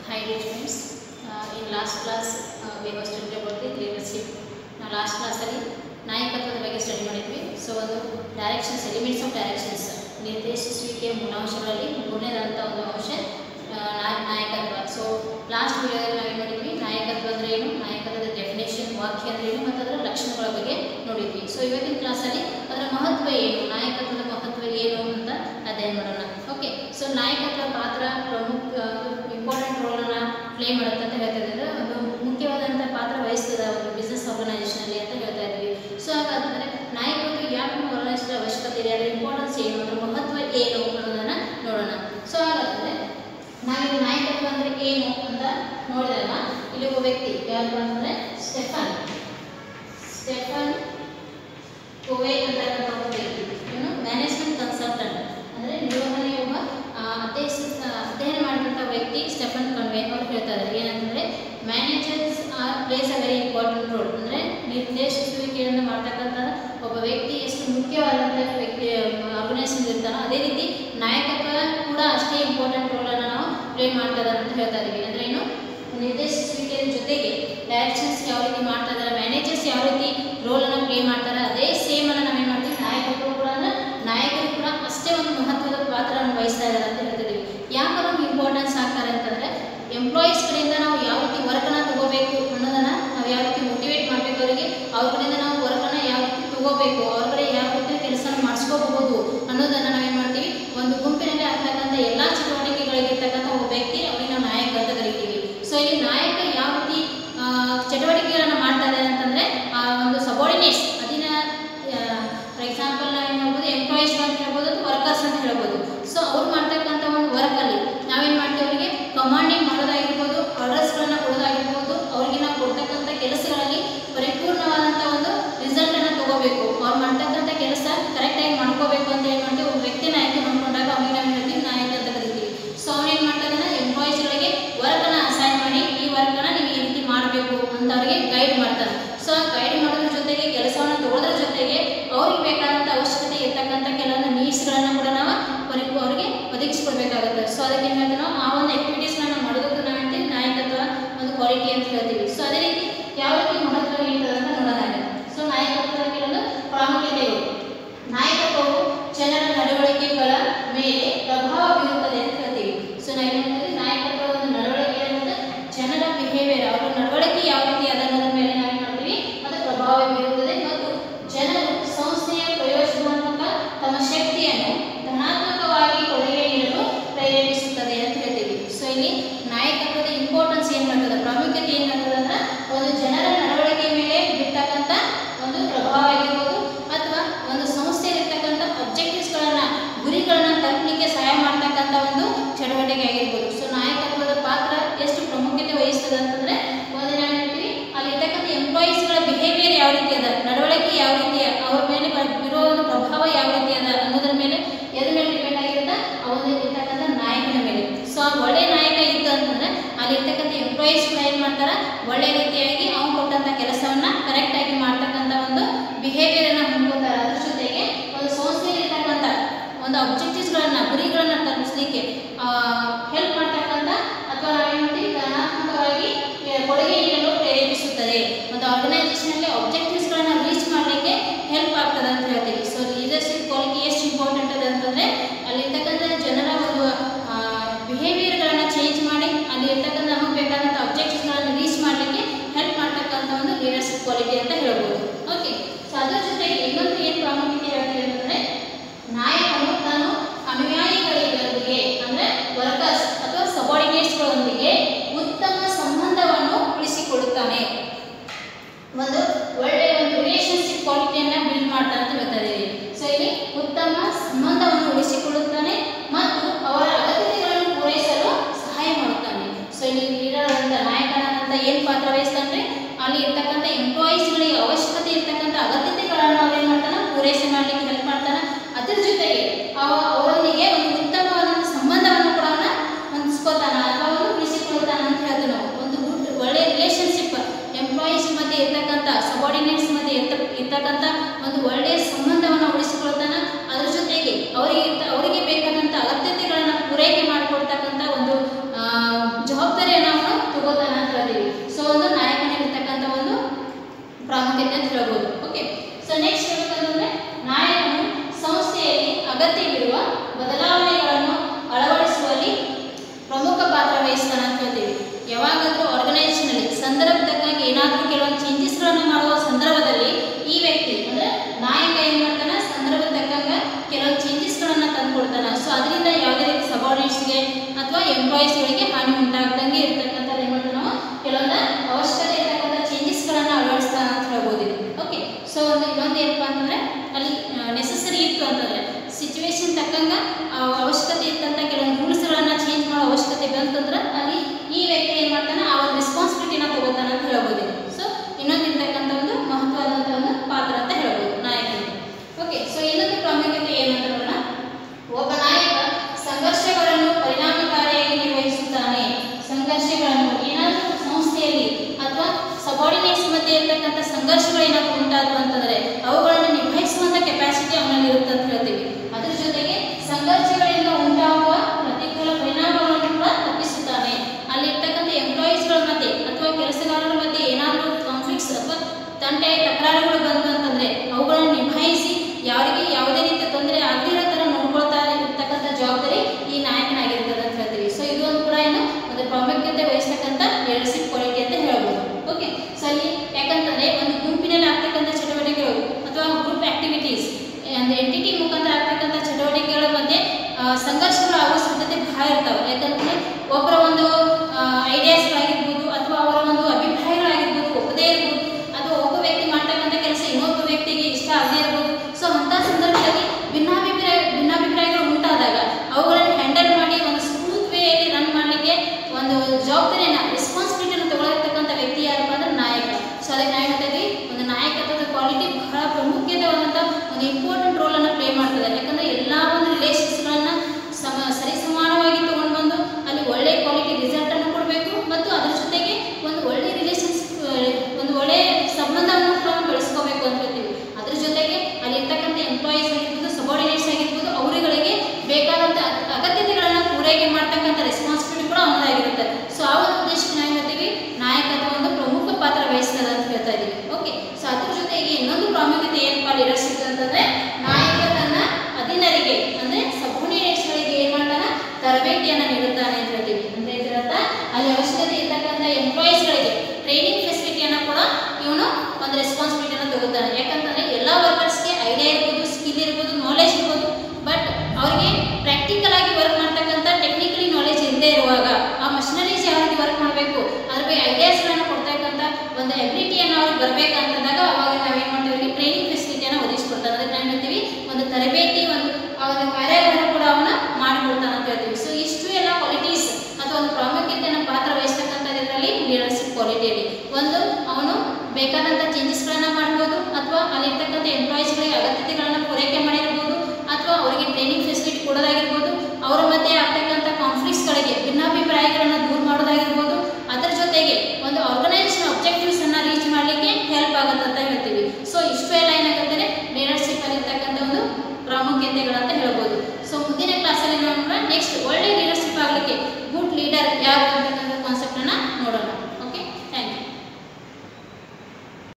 Hi dear friends, uh, in last class uh, we have studied about the leadership. ನಾವು last ಕ್ಲಾಸಲ್ಲಿ ನಾಯಕತ್ವದ ಬಗ್ಗೆ study ಮಾಡಿದ್ವಿ so ಒಂದು ಡೈರೆಕ್ಷನ್ಸ್ ಎಲಿಮೆಂಟ್ಸ್ ಆಫ್ ಡೈರೆಕ್ಷನ್ಸ್ ನಿರ್ದೇಶಿಸುವಿಕೆಯ ಮೂಲಾಂಶಗಳಲ್ಲಿ ಮೂರನೇದಂಥ ಒಂದು ಅಂಶ ಆ, ನಾ- ನಾಯಕತ್ವ ಸೊ ಲಾಸ್ಟ್ ವಿಡಿಯೋದಲ್ಲಿ ನಾವೇನು ಮಾಡಿದ್ವಿ ನಾಯಕತ್ವ ಅಂದರೆ ಏನು ನಾಯಕತ್ವದ ಡೆಫಿನೇಷನ್ ವಾಕ್ಯ ಅಂದರೆ ಏನು ಮತ್ತು ಅದರ ಲಕ್ಷಣಗಳ ಬಗ್ಗೆ ನೋಡಿದ್ವಿ ಸೊ ಇವತ್ತಿನ ಕ್ಲಾಸಲ್ಲಿ ಅದರ ಮಹತ್ವ ಏನು ನಾಯಕತ್ವದ ಮಹತ್ವ ಏನು ಅಂತ ಅಧ್ಯಯನ ಮಾಡೋಣ ಓಕೆ ಸೊ ನಾಯಕತ್ವ ಪಾತ್ರ ಪ್ರಮುಖ ಇಂಪಾರ್ಟೆಂಟ್ ರೋಲನ್ನು ಪ್ಲೇ ಮಾಡುತ್ತೆ ಅಂತ ಹೇಳ್ತಾ ಇದ್ದಾರೆ ಒಂದು ಮುಖ್ಯವಾದಂಥ ಪಾತ್ರ ವಹಿಸ್ತದೆ ಒಂದು ಬಿಸ್ನೆಸ್ ಆರ್ಗನೈಸೇಷನಲ್ಲಿ ಅಂತ ಹೇಳ್ತಾ ಇದ್ವಿ ಸೊ ಹಾಗಾದರೆ ನಾಯಕತ್ವ ಯಾಕೆ ವರ್ಣಿಸಿದ ಅವಶ್ಯಕತೆ ಇದೆ ಅದರ ಇಂಪಾರ್ಟೆನ್ಸ್ ಏನು ಅದರ ಮಹತ್ವ ಏನು ಅನ್ನೋದನ್ನು ನೋಡೋಣ ಸೊ ಹಾಗಾದರೆ ನಾವಿಲ್ಲಿ ನಾಯಕತ್ವ ಅಂದರೆ ಏನು ಅಂತ ನೋಡಿದಾಗ ಇಲ್ಲಿ ಒಬ್ಬ ವ್ಯಕ್ತಿ ಯಾರು ಅಂದರೆ ಸ್ಟೆಫನ್ ಸ್ಟೆಫನ್ ಕೋವೆ ಅಂತಕ್ಕಂಥ ಒಬ್ಬ ವ್ಯಕ್ತಿ ಇವನು ಮ್ಯಾನೇಜ್ಮೆಂಟ್ ಕನ್ಸಲ್ಟೆಂಟ್ ಅಂದರೆ ನಿರ್ವಹಣೆಯ ಒಬ್ಬ ಆ, ಅಧ್ಯಕ್ಷ ಅಧ್ಯಯನ ಮಾಡಿದಂಥ ವ್ಯಕ್ತಿ ಸ್ಟೆಫನ್ ಕನ್ವೆ ಅವ್ರು ಹೇಳ್ತಾ ಇದ್ದಾರೆ ಏನಂತಂದರೆ managers are plays a very important role ಅಂದರೆ ನಿರ್ದೇಶಿಸುವಿಕೆಯನ್ನು ಮಾಡ್ತಕ್ಕಂಥ ಒಬ್ಬ ವ್ಯಕ್ತಿ ಎಷ್ಟು ಮುಖ್ಯವಾದಂಥ ವ್ಯಕ್ತಿ ಆರ್ಗನೈಸೇಷನ್ ಇರ್ತಾನೋ ಅದೇ ರೀತಿ ನಾಯಕತ್ವ ಕೂಡ ಅಷ್ಟೇ ಇಂಪಾರ್ಟೆಂಟ್ ರೋಲನ್ನು ನಾವು ಪ್ಲೇ ಮಾಡ್ತಾ ಇದ್ದಾರೆ ಅಂತ ಹೇಳ್ತಾ ಇದ್ದೀವಿ ಅಂದರೆ ಏನು ನಿರ್ದೇಶಿಸುವಿಕೆ ಜೊತೆಗೆ ಡೈರೆಕ್ಷನ್ಸ್ ಯಾವ ರೀತಿ ಮಾಡ್ತಾ ಇದ್ದಾರೆ ಮ್ಯಾನೇಜರ್ಸ್ ಯಾವ ರೀತಿ ರೋಲನ್ನು ಪ್ಲೇ ಮಾಡ್ತಾರೆ ಅದೇ ಸೇಮ್ ಅನ್ನು ನಾವೇನು ಮಾಡ್ತೀವಿ ನಾಯಕರು ಕೂಡ ಅಂದ್ರೆ ನಾಯಕರು ಕೂಡ ಅಷ್ಟೇ ಒಂದು ಮಹತ್ವದ ಪಾತ್ರವನ್ನು ವಹಿಸ್ತಾ ಇದ್ದಾರೆ ಅಂತ ಹೇಳ್ತಿದ್ದೀವಿ ಯಾಕೆ ನಮ್ಗೆ ಇಂಪಾರ್ಟೆನ್ಸ್ ಆಗ್ತಾರೆ ಅಂತಂದರೆ ಎಂಪ್ಲಾಯೀಸ್ ಕಡೆಯಿಂದ ನಾವು ಯಾವ ರೀತಿ ವರ್ಕನ್ನು ತಗೋಬೇಕು ಅನ್ನೋದನ್ನು ನಾವು ಯಾವ ರೀತಿ ಮೋಟಿವೇಟ್ ಮಾಡಬೇಕು ಅವರಿಗೆ ಅವ್ರ ಕಡೆಯಿಂದ ನಾವು ವರ್ಕನ್ನು ಯಾವ ರೀತಿ ತಗೋಬೇಕು ಅವ್ರ ಕಡೆ ಯಾವ ರೀತಿ ಕೆಲಸ ಮಾಡಿಸ್ಕೋಬಹುದು ಅನ್ನೋದನ್ನು ನಾವೇನು ಮಾಡ್ತೀವಿ ಒಂದು ಗುಂಪಿನಲ್ಲಿ ಆಗ್ತಕ್ಕಂಥ ಎಲ್ಲ ಚಟುವಟಿಕೆಗಳಿಗಿರ್ತಕ್ಕಂಥ ಒಬ್ಬ ವ್ಯಕ್ತಿ ಅವ್ರಿಗೆ ನಾವು ನಾಯಕ ಅಂತ ಕರಿತೀವಿ ಸೊ ಇಲ್ಲಿ ನಾಯಕ ಯಾವ ರೀತಿ ಆ, ಚಟುವಟಿಕೆಗಳನ್ನು ಮಾಡ್ತಾರೆ ಅಂತಂದರೆ ಆ ಒಂದು ಸಬಾರ್ಡಿನೇಟ್ಸ್ ಅದಿನ ಫಾರ್ ಎಕ್ಸಾಂಪಲ್ ನಾವೇನು ಹೇಳ್ಬೋದು ಎಂಪ್ಲಾಯೀಸ್ ಅಂತ ಹೇಳ್ಬೋದು ಅಥವಾ ವರ್ಕರ್ಸ್ ಅಂತ ಹೇಳ್ಬೋದು ಸೊ ಅವ್ರು ಮಾಡ್ತಕ್ಕಂಥ ಒಂದು ವರ್ಕಲ್ಲಿ ನಾವೇನು ಮಾಡ್ತೀವಿ ಅವರಿಗೆ ಕಮಾಂಡಿಂಗ್ ಮಾಡೋದಾಗಿರ್ಬೋದು ಆರ್ಡರ್ಸ್ಗಳನ್ನು ಕೊಡೋದಾಗಿರ್ಬೋದು ಅವರಿಗೆ ನಾವು ಕೊಡ್ತಕ್ಕಂಥ ಕೆಲಸಗಳಲ್ಲಿ ಪರಿಪೂರ್ಣವಾದಂಥ ಒಂದು ರಿಸಲ್ಟನ್ನು ತಗೋಬೇಕು ಅವ್ರು ಮಾಡ್ತಕ್ಕಂಥ ಕೆಲಸ ಕರೆಕ್ಟಾಗಿ ಮಾಡ್ಕೋಬೇಕು ಅಂತ ಏನು ಮಾಡ್ತೀವಿ ಒಬ್ಬ ವ್ಯಕ್ತಿನ ಆಯ್ಕೆ ಮಾಡ್ಕೊಂಡಾಗ ಅವ್ನಿಗೆ ನಾವು ಹೇಳ್ತೀವಿ ನಾಯಕ ಅಂತ ಕರಿತೀವಿ ಸೊ ಅವನೇನು ಮಾಡ್ತಾನೆ ಎಂಪ್ಲಾಯೀಸ್ಗಳಿಗೆ ವರ್ಕನ್ನು ಅಸೈನ್ ಮಾಡಿ ಈ ವರ್ಕನ್ನು ನೀವು ಈ ರೀತಿ ಮಾಡಬೇಕು ಅಂತ ಅವರಿಗೆ ಗೈಡ್ ಮಾಡ್ತಾನೆ ಸೊ ಆ ಗೈಡ್ ಮಾಡೋದ್ರ ಜೊತೆಗೆ ಕೆಲಸವನ್ನು ತಗೊಳ್ಳೋದ್ರ ಜೊತೆಗೆ ಅವ್ರಿಗೆ ಬೇಕಾದಂಥ ಅವಶ್ಯಕತೆ ಇರ್ತಕ್ಕಂಥ ಕೆಲವೊಂದು ನೀಡ್ಸ್ಗಳನ್ನು ಕೂಡ ನಾವು ಪರಿಪೂ ಅವರಿಗೆ ಒದಗಿಸ್ಕೊಡ್ಬೇಕಾಗುತ್ತೆ ಸೊ ಅದಕ್ಕೆ ಏನು ಹೇಳ್ತೀವಿ ನಾವು ಆ ಒಂದು ಆ್ಯಕ್ಟಿವಿಟೀಸ್ನ ಮಾಡೋದಕ್ಕೆ ನಾವು ಹೇಳ್ತೀವಿ ನಾಯಕತ್ವ ಒಂದು ಕ್ವಾಲಿಟಿ ಅಂತ ಹೇಳ್ತೀವಿ ಸೊ ಅದೇ ರೀತಿ ಯಾವ ರೀತಿ ಮಹತ್ವ ನೀಡ್ತದೆ ಅಂತ ನೋಡೋಣ ಸೊ ನಾಯಕತ್ವದ ಕೆಲವೊಂದು ಪ್ರಾಮುಖ್ಯತೆಗಳು ನಾಯಕತ್ವವು ಜನರ ನಡವಳಿಕೆಗಳ ಮೇಲೆ ಪ್ರಭಾವ ಬೀರುತ್ತದೆ ಅಂತ ಹೇಳ್ತೀವಿ ಸೊ ನಾವೇನು ಹೇಳ್ತೀವಿ ನಾಯಕತ್ವದ ಒಂದು ನಡವಳಿಕೆ ಅನ್ನೋದು ಜನರ ಬಿಹೇವಿಯರ್ ಅವರ ನಡವಳಿಕೆ ಯಾವ ರೀತಿ ಅದ ಅನ್ನೋದ್ರ ಮೇಲೆ ನಾವೇನು ಮಾಡ್ತೀವಿ ಅದು ಪ್ರಭಾವ ಬೀರುತ್ತದೆ ಮತ್ತು ಜನರು ಸಂಸ್ಥೆಯ ಪ್ರಯೋಜನಾತ್ಮಕ ತಮ್ಮ ಶಕ್ತಿಯನ್ನು ಧನಾತ್ಮಕವಾಗಿ ಕೊಡುಗೆ ನೀಡಲು ಪ್ರೇರೇಪಿಸುತ್ತದೆ ಅಂತ ಹೇಳ್ತೀವಿ ಸೊ ಇಲ್ಲಿ ನಾಯಕತ್ವದ ಇಂಪಾರ್ಟೆನ್ಸ್ ಏನು ಮಾಡ್ತದೆ ಪ್ರಾಮುಖ್ಯತೆ ಏನು ಮಾಡ್ತದೆ ಅಂದ್ರೆ ಒಂದು ಜನರ ನಡವಳಿಕೆ ಮೇಲೆ ಬಿರ್ತಕ್ಕಂಥ ಒಂದು ಪ್ರಭಾವ ಆಗಿರ್ಬೋದು ಅಥವಾ ಒಂದು ಸಂಸ್ಥೆಯಲ್ಲಿರ್ತಕ್ಕಂಥ ಅಬ್ಜೆಕ್ಟಿವ್ಸ್ಗಳನ್ನು ಗುರಿಗಳನ್ನು ತಲುಪಲಿಕ್ಕೆ ಸಹಾಯ ಮಾಡ್ತಕ್ಕಂಥ ಒಂದು ಚಟುವಟಿಕೆ ಆಗಿರ್ಬೋದು ಸೊ ನಾಯಕತ್ವದ ಪಾತ್ರ ಎಷ್ಟು ಪ್ರಾಮುಖ್ಯತೆ ವಹಿಸ್ತದೆ ಅಂತಂದರೆ ಒಂದು ನಾವು ಹೇಳ್ತೀವಿ ಅಲ್ಲಿರ್ತಕ್ಕಂಥ ಎಂಪ್ಲಾಯೀಸ್ಗಳ ಬಿಹೇವಿಯರ್ ಯಾವ ರೀತಿ ಅದ ನಡವಳಿಕೆ ಯಾವ ರೀತಿ ಅದ, ಅವ್ರ ಮೇಲೆ ಬ- ಬೀರೋ ಒಂದು ಪ್ರಭಾವ ಯಾವ ರೀತಿ ಅದ ಅನ್ನೋದ್ರ ಮೇಲೆ ಎದ್ರ ಮೇಲೆ ಡಿಪೆಂಡ್ ಆಗಿರುತ್ತೆ ಅವನು ಇರ್ತಕ್ಕಂಥ ನಾಯಕನ ಮೇಲೆ ಸೊ ಆ ಒಳ್ಳೆ ನಾಯಕ ಇದ್ದ ಅಂತಂದ್ರೆ ಅಲ್ಲಿ ಇರ್ತಕ್ಕಂಥ ಎಂಪ್ಲಾಯೀಸ್ಗಳು ಏನು ಮಾಡ್ತಾರೆ ಒಳ್ಳೆ ರೀತಿಯಾಗಿ ಅವ್ನು ಕೊಟ್ಟಂಥ ಕೆಲಸವನ್ನ ಕರೆಕ್ಟಾಗಿ ಮಾಡ್ತಕ್ಕಂಥ ಒಂದು ಬಿಹೇವಿಯರನ್ನು ಹೊಂದ್ಕೋತಾರೆ ಅದ್ರ ಜೊತೆಗೆ ಒಂದು ಸಂಸ್ಥೆಯಲ್ಲಿ ಇರ್ತಕ್ಕಂಥ ಒಂದು ಅಬ್ಜೆಕ್ಟಿವ್ಸ್ಗಳನ್ನು ಗುರಿಗಳನ್ನು ತಲುಪಿಸ್ಲಿಕ್ಕೆ ಹೆಲ್ಪ್ ಮಾಡ್ತಕ್ಕಂಥ ಅಥವಾ ನಾವೇನು ಮಾಡ್ತೀವಿ ಧನಾತ್ಮಕವಾಗಿ ಆ, ಕೊಡುಗೆ ನೀಡಲು ಪ್ರೇರೇಪಿಸುತ್ತದೆ ಮತ್ತು ಆರ್ಗನೈಸೇಷನಲ್ಲಿ ಅಬ್ಜೆಕ್ಟಿವ್ಸ್ಗಳನ್ನು ರೀಚ್ ಮಾಡಲಿಕ್ಕೆ ಹೆಲ್ಪ್ ಆಗ್ತದೆ ಅಂತ ಹೇಳ್ತೀವಿ ಸೊ ಲೀಡರ್ಶಿಪ್ ಕ್ವಾಲಿಟಿ ಎಷ್ಟು ಇಂಪಾರ್ಟೆಂಟ್ ಅದ ಅಂತಂದರೆ ಅಲ್ಲಿರ್ತಕ್ಕಂಥ ಜನರ ಒಂದು ಬಿಹೇವಿಯರ್ಗಳನ್ನು ಚೇಂಜ್ ಮಾಡಿ ಅಲ್ಲಿ ಇರ್ತಕ್ಕಂಥ ನಮಗೆ ಬೇಕಾದಂಥ ಅಬ್ಜೆಕ್ಟಿವ್ಸ್ಗಳನ್ನು ರೀಚ್ ಮಾಡಲಿಕ್ಕೆ ಹೆಲ್ಪ್ ಮಾಡ್ತಕ್ಕಂಥ ಒಂದು ಲೀಡರ್ಶಿಪ್ ಕ್ವಾಲಿಟಿ ಅಂತ ಹೇಳ್ಬೋದು ಓಕೆ ಸೊ ಅದ್ರ ಜೊತೆಗೆ ಇನ್ನೊಂದು ಏನು ಪ್ರಾಮುಖ್ಯತೆ ಹೇಳ್ತೀವಿ ಅಂತಂದರೆ ನಾಯಕನು ತಾನು ಅನುಯಾಯಿಗಳೊಂದಿಗೆ ಅಂದರೆ ವರ್ಕರ್ಸ್ ಅಥವಾ ಸಬಾರ್ಡಿನೇಟ್ಸ್ಗಳೊಂದಿಗೆ ಉತ್ತಮ ಸಂಬಂಧವನ್ನು ಉಳಿಸಿಕೊಳ್ಳುತ್ತಾನೆ ಒಂದು ಒಳ್ಳೆಯ ಒಂದು ರಿಲೇಶನ್ಶಿಪ್ ಕ್ವಾಲಿಟಿಯನ್ನು ಬಿಲ್ಡ್ ಮಾಡ್ತಾನೆ ಅಂತ ಹೇಳ್ತಾ ಇದ್ದೀವಿ ಸೊ ಇಲ್ಲಿ ಉತ್ತಮ ಸಂಬಂಧವನ್ನು ಉಳಿಸಿಕೊಳ್ಳುತ್ತಾನೆ ಮತ್ತು ಅವರ ಅಗತ್ಯತೆಗಳನ್ನು ಪೂರೈಸಲು ಸಹಾಯ ಮಾಡುತ್ತಾನೆ ಸೊ ಇಲ್ಲಿ ಲೀಡರ್ ಅಂತ ನಾಯಕನಾದಂಥ ಏನು ಪಾತ್ರ ವಹಿಸ್ತಾನೆ ಅಲ್ಲಿ ಇರ್ತಕ್ಕಂಥ ಎಂಪ್ಲಾಯೀಸ್ಗಳಿಗೆ ಅವಶ್ಯ ಎಂಪ್ಲಾಯೀಸ್ಗಳಿಗೆ ಹಾನಿ ಉಂಟಾಗ್ದಂಗೆ ಇರ್ತಕ್ಕಂಥ ಏನು ಮಾಡ್ತೀವಿ ನಾವು ಕೆಲವೊಂದು ಅವಶ್ಯಕತೆ ಇರ್ತಕ್ಕಂಥ ಚೇಂಜಸ್ಗಳನ್ನು ಅಳವಡಿಸ್ತಾ ಅಂತ ಹೇಳ್ಬೋದು ಓಕೆ ಸೊ ಒಂದು ಇನ್ನೊಂದು ಏನಪ್ಪ ಅಂತಂದರೆ ಅಲ್ಲಿ ನೆಸಸರಿ ಇತ್ತು ಅಂತಂದರೆ ಸಿಚುವೇಶನ್ ತಕ್ಕಂಗೆ ಆ ಅವಶ್ಯಕತೆ ಇತ್ತಂತ ಕೆಲವೊಂದು ರೂಲ್ಸ್ಗಳನ್ನು ಚೇಂಜ್ ಮಾಡೋ ಅವಶ್ಯಕತೆ ಬಂತಂದ್ರೆ ಅಲ್ಲಿ ಈ ವ್ಯಕ್ತಿ ಏನು ಮಾಡ್ತಾನೆ ಆ ಒಂದು ರೆಸ್ಪಾನ್ಸಿಬಿಲಿಟಿನ ತಗೋತಾನೆ ಅಂತ ಹೇಳ್ಬೋದು ಸೊ ಇನ್ನೊಂದು ಇರ್ತಕ್ಕಂಥ ಒಂದು ಮಹತ್ವವಾದಂಥ ಒಂದು ಪಾತ್ರ ಅಂತ ಹೇಳ್ಬೋದು ನಾಯಕನಿಗೆ ಓಕೆ ಸೊ ಇನ್ನೊಂದು ಪ್ರಾಮುಖ್ಯತೆ ಏನಂತ ನೋಡೋಣ ಒಬ್ಬ ನಾಯಕ ಸಂಘರ್ಷಗಳನ್ನು ಪರಿಣಾಮಕಾರಿಯಾಗಿ ನಿರ್ವಹಿಸುತ್ತಾನೆ ಸಂಘರ್ಷಗಳನ್ನು ಏನಾದರೂ ಸಂಸ್ಥೆಯಲ್ಲಿ ಅಥವಾ ಸಬಾರ್ಡಿನೇಟ್ಸ್ ಮಧ್ಯೆ ಇರ್ತಕ್ಕಂಥ ಸಂಘರ್ಷಗಳು ಏನಾದರೂ ಉಂಟಾದವು ಅಂತಂದರೆ ಅವುಗಳನ್ನು ನಿಭಾಯಿಸುವಂಥ ಕೆಪಾಸಿಟಿ ಅವನಲ್ಲಿ ಇರುತ್ತೆ ಅಂತ ಹೇಳ್ತೀವಿ ಅದ್ರ ಜೊತೆಗೆ ಸಂಘರ್ಷಗಳಿಂದ ಉಂಟಾಗುವ ಪ್ರತಿಕೂಲ ಪರಿಣಾಮಗಳನ್ನು ಕೂಡ ತಪ್ಪಿಸುತ್ತಾನೆ ಅಲ್ಲಿರ್ತಕ್ಕಂಥ ಎಂಪ್ಲಾಯೀಸ್ಗಳ ಮಧ್ಯೆ ಅಥವಾ ಕೆಲಸಗಾರರ ಮಧ್ಯೆ ಏನಾದರೂ ಕಾನ್ಫ್ಲಿಕ್ಟ್ಸ್ ಅಥವಾ ತಂಟೆ ತಕರಾರುಗಳು ಬಂತು ಅಂತಂದರೆ ಅವುಗಳನ್ನು ನಿಭಾಯಿಸಿ ಯಾರಿಗೆ ಯಾವುದೇ ರೀತಿಯ ತೊಂದರೆ ಆಗದಿರೋ ಥರ ನೋಡ್ಕೊಳ್ತಾ ಇರ್ತಕ್ಕಂಥ ಜವಾಬ್ದಾರಿ ಈ ನಾಯಕನಾಗಿರ್ತದೆ ಅಂತ ಹೇಳ್ತೀವಿ ಸೊ ಇದು ಒಂದು ಕೂಡ ಏನು ಒಂದು ಪ್ರಾಮುಖ್ಯತೆ ವಹಿಸ್ತಕ್ಕಂಥ ಲೀಡರ್ಶಿಪ್ ಕ್ವಾಲಿಟಿ ಅಂತ ಹೇಳ್ಬೋದು ಓಕೆ ಸೊ ಅಲ್ಲಿ ಯಾಕಂತಂದರೆ ಒಂದು ಗುಂಪಿನಲ್ಲಿ ಆಗ್ತಕ್ಕಂಥ ಚಟುವಟಿಕೆಗಳು ಅಥವಾ ಗ್ರೂಪ್ ಆಕ್ಟಿವಿಟೀಸ್ ಒಂದು ಎಂಟಿಟಿ ಮುಖಾಂತರ ಆಗ್ತಕ್ಕಂಥ ಚಟುವಟಿಕೆಗಳ ಮಧ್ಯೆ ಆ, ಸಂಘರ್ಷಗಳು ಆಗುವ ಸಾಧ್ಯತೆ ಬಹಳ ಇರ್ತಾವೆ ಯಾಕಂದರೆ ಒಬ್ಬರ ಒಂದು ಐಡಿಯಾಸ್ಗಳಾಗಿರ್ಬೋದು ಅಥವಾ ಅವರ ಒಂದು ಅಭಿಪ್ರಾಯಗಳಾಗಿರ್ಬೋದು ಒಪ್ಪದೇ ಇರ್ಬೋದು ಅಥವಾ ಒಬ್ಬ ವ್ಯಕ್ತಿ ಮಾಡ್ತಕ್ಕಂಥ ಕೆಲಸ ಇನ್ನೊಬ್ಬ ವ್ಯಕ್ತಿಗೆ ಇಷ್ಟ ಆಗದೇ ಇರ್ಬೋದು ಸೊ ಅಂಥ ಸಂದರ್ಭದಲ್ಲಿ ಭಿನ್ನಾಭಿಪ್ರಾಯ ಭಿನ್ನಾಭಿಪ್ರಾಯಗಳು ಉಂಟಾದಾಗ ಅವುಗಳನ್ನು ಹ್ಯಾಂಡಲ್ ಮಾಡಿ ಒಂದು ಸ್ಮೂತ್ ವೇಯಲ್ಲಿ ರನ್ ಮಾಡಲಿಕ್ಕೆ ಒಂದು ಜವಾಬ್ದಾರಿಯನ್ನು ರೆಸ್ಪಾನ್ಸಿಬಿಲಿಟಿಯನ್ನು ತಗೊಳ್ತಕ್ಕಂಥ ವ್ಯಕ್ತಿ ಯಾರಪ್ಪ ಅಂದ್ರೆ ನಾಯಕ ಸೊ ಅದಕ್ಕೆ ನಾವು ಹೇಳ್ತೀವಿ ಒಂದು ನಾಯಕತ್ವದ ಕ್ವಾಲಿಟಿ ಬಹಳ ಪ್ರಾಮುಖ್ಯತೆಯಾದಂಥ ಒಂದು ಇಂಪಾರ್ಟೆಂಟ್ ರೋಲನ್ನು ಪ್ಲೇ ಮಾಡ್ತದೆ ಯಾಕಂದರೆ ಎಲ್ಲ ಒಂದು ರಿಲೇಷನ್ಸ್ಗಳನ್ನು ಸಮ ಸರಿ ಸಮಾನವಾಗಿ ತೊಗೊಂಡು ಬಂದು ಅಲ್ಲಿ ಒಳ್ಳೆ ಕ್ವಾಲಿಟಿ ರಿಸಲ್ಟನ್ನು ಕೊಡಬೇಕು ಮತ್ತು ಅದರ ಜೊತೆಗೆ ಒಂದು ಒಳ್ಳೆ ರಿಲೇಷನ್ಸ್ ಒಂದು ಒಳ್ಳೆ ಸಂಬಂಧವನ್ನು ಕೂಡ ನಾವು ಬೆಳೆಸ್ಕೋಬೇಕು ಅಂತ ಹೇಳ್ತೀವಿ ಅದ್ರ ಜೊತೆಗೆ ಅಲ್ಲಿ ಇರ್ತಕ್ಕಂಥ ಎಂಪ್ಲಾಯೀಸ್ ಆಗಿರ್ಬೋದು ಸಬಾರ್ಡಿನೇಟ್ಸ್ ಆಗಿರ್ಬೋದು ಅವರುಗಳಿಗೆ ಬೇಕಾದಂಥ ಅಗತ್ಯತೆಗಳನ್ನು ಪೂರೈಕೆ ಮಾಡ್ತಕ್ಕಂಥ ರೆಸ್ಪಾನ್ಸಿಬಿಲಿಟಿ ಕೂಡ ಅವನದಾಗಿರುತ್ತೆ ಸೊ ಆ ಒಂದು ಉದ್ದೇಶಕ್ಕೆ ನಾವು ಹೇಳ್ತೀವಿ ನಾಯಕತ್ವ ಒಂದು ಪ್ರಮುಖ ಪಾತ್ರ ವಹಿಸ್ತದೆ ಅಂತ ಹೇಳ್ತಾ ಇದ್ದೀವಿ ಓಕೆ ಸೊ ಅದ್ರ ಜೊತೆಗೆ ಇನ್ನೊಂದು ಪ್ರಾಮುಖ್ಯತೆ ಏನಪ್ಪ ಲೀಡರ್ಶಿಪ್ ಅಂತಂದ್ರೆ ನಾಯಕ ತನ್ನ ಅಧೀನರಿಗೆ ಅಂದ್ರೆ ಸಬಾರ್ಡಿನೇಟ್ಸ್ಗಳಿಗೆ ಏನು ಮಾಡ್ತಾನೆ ತರಬೇತಿಯನ್ನು ನೀಡುತ್ತಾನೆ ಅಂತ ಹೇಳ್ತೀವಿ ಅಂದ್ರೆ ಇದರರ್ಥ ಅಲ್ಲಿ ಅವಶ್ಯಕತೆ ಇರ್ತಕ್ಕಂಥ ಎಂಪ್ಲಾಯೀಸ್ಗಳಿಗೆ ಟ್ರೈನಿಂಗ್ ಫೆಸಿಲಿಟಿಯನ್ನು ಕೂಡ ಇವನು ಒಂದು ರೆಸ್ಪಾನ್ಸಿಬಿಲಿಟಿಯನ್ನು ತಗೋತಾನೆ ಯಾಕಂತಂದ್ರೆ ಎಲ್ಲ ವರ್ಕರ್ಸ್ಗೆ ಐಡಿಯಾ ಇರ್ಬೋದು ಸ್ಕಿಲ್ ಇರ್ಬೋದು ನಾಲೆಜ್ ಇರ್ಬೋದು ಬಟ್ ಅವ್ರಿಗೆ ಪ್ರಾಕ್ಟಿಕಲ್ ಆಗಿ ವರ್ಕ್ ಮಾಡ್ತಕ್ಕಂಥ ಟೆಕ್ನಿಕಲಿ ನಾಲೆಜ್ ಇಲ್ಲದೆ ಇರುವಾಗ ಆ ಮಷಿನರೀಸ್ ಯಾವ ರೀತಿ ವರ್ಕ್ ಮಾಡಬೇಕು ಅದ್ರ ಬಗ್ಗೆ ಐಡಿಯಾಸ್ಗಳನ್ನು ಕೊಡ್ತಕ್ಕಂಥ ಒಂದು ಎಬಿಲಿಟಿಯನ್ನು ಅವ್ರಿಗೆ ಬರಬೇಕಂತಂದಾಗ ಅವಾಗ ನಾವೇನು ಮಾಡ್ತೀವಿ ಅವ್ರಿಗೆ ಟ್ರೈನಿಂಗ್ ಫೆಸಿಲಿಟಿಯನ್ನು ಒದಗಿಸ್ಕೊಡ್ತಾರೆ ಅದಕ್ಕೆ ನಾವು ಹೇಳ್ತೀವಿ ಒಂದು ತರಬೇತಿ ಒಂದು ಆ ಒಂದು ಕಾರ್ಯಗಳನ್ನು ಕೂಡ ಅವನ ಮಾಡಿಕೊಡ್ತಾನೆ ಅಂತ ಹೇಳ್ತೀವಿ ಸೊ ಇಷ್ಟು ಎಲ್ಲ ಕ್ವಾಲಿಟೀಸ್ ಅಥವಾ ಒಂದು ಪ್ರಾಮುಖ್ಯತೆಯನ್ನು ಪಾತ್ರ ವಹಿಸ್ತಕ್ಕಂಥ ಇದರಲ್ಲಿ ಲೀಡರ್ಶಿಪ್ ಕ್ವಾಲಿಟಿಯಲ್ಲಿ ಒಂದು ಅವನು ಬೇಕಾದಂಥ ಚೇಂಜಸ್ಗಳನ್ನು ಮಾಡ್ಬೋದು ಅಥವಾ ಅಲ್ಲಿರ್ತಕ್ಕಂಥ ಎಂಪ್ಲಾಯೀಸ್ಗಳಿಗೆ ಅಗತ್ಯತೆಗಳನ್ನು ಪೂರೈಕೆ ಮಾಡಿರ್ಬೋದು ಅಥವಾ ಅವರಿಗೆ ಟ್ರೈನಿಂಗ್ ಫೆಸಿಲಿಟಿ ಕೊಡೋದಾಗಿರ್ಬೋದು ಅವರ ಮಧ್ಯೆ ಆಗ್ತಕ್ಕಂಥ ಕಾನ್ಫ್ಲಿಕ್ಟ್ಸ್ಗಳಿಗೆ ಭಿನ್ನಾಭಿಪ್ರಾಯಗಳನ್ನು ದೂರ ಮಾಡೋದಾಗಿರ್ಬೋದು ಅದರ ಜೊತೆಗೆ ಒಂದು ಆರ್ಗನೈಸೇಷನ್ ಅಬ್ಜೆಕ್ಟಿವ್ಸ್ ಅನ್ನ ರೀಚ್ ಮಾಡಲಿಕ್ಕೆ ಹೆಲ್ಪ್ ಆಗುತ್ತೆ ಅಂತ ಹೇಳ್ತೀವಿ ಸೊ ಇಷ್ಟು ಎಲ್ಲ ಏನಾಗುತ್ತೆ ಲೀಡರ್ಶಿಪ್ ಅಲ್ಲಿರ್ತಕ್ಕಂಥ ಒಂದು ಪ್ರಾಮುಖ್ಯತೆಗಳಂತ ಹೇಳ್ಬೋದು ಸೊ ಮುಂದಿನ ಕ್ಲಾಸಲ್ಲಿ ನಾವು ನೆಕ್ಸ್ಟ್ ಒಳ್ಳೆ ಲೀಡರ್ಶಿಪ್ ಆಗಲಿಕ್ಕೆ ಗುಡ್ ಲೀಡರ್ ಯಾರು ಅಂತ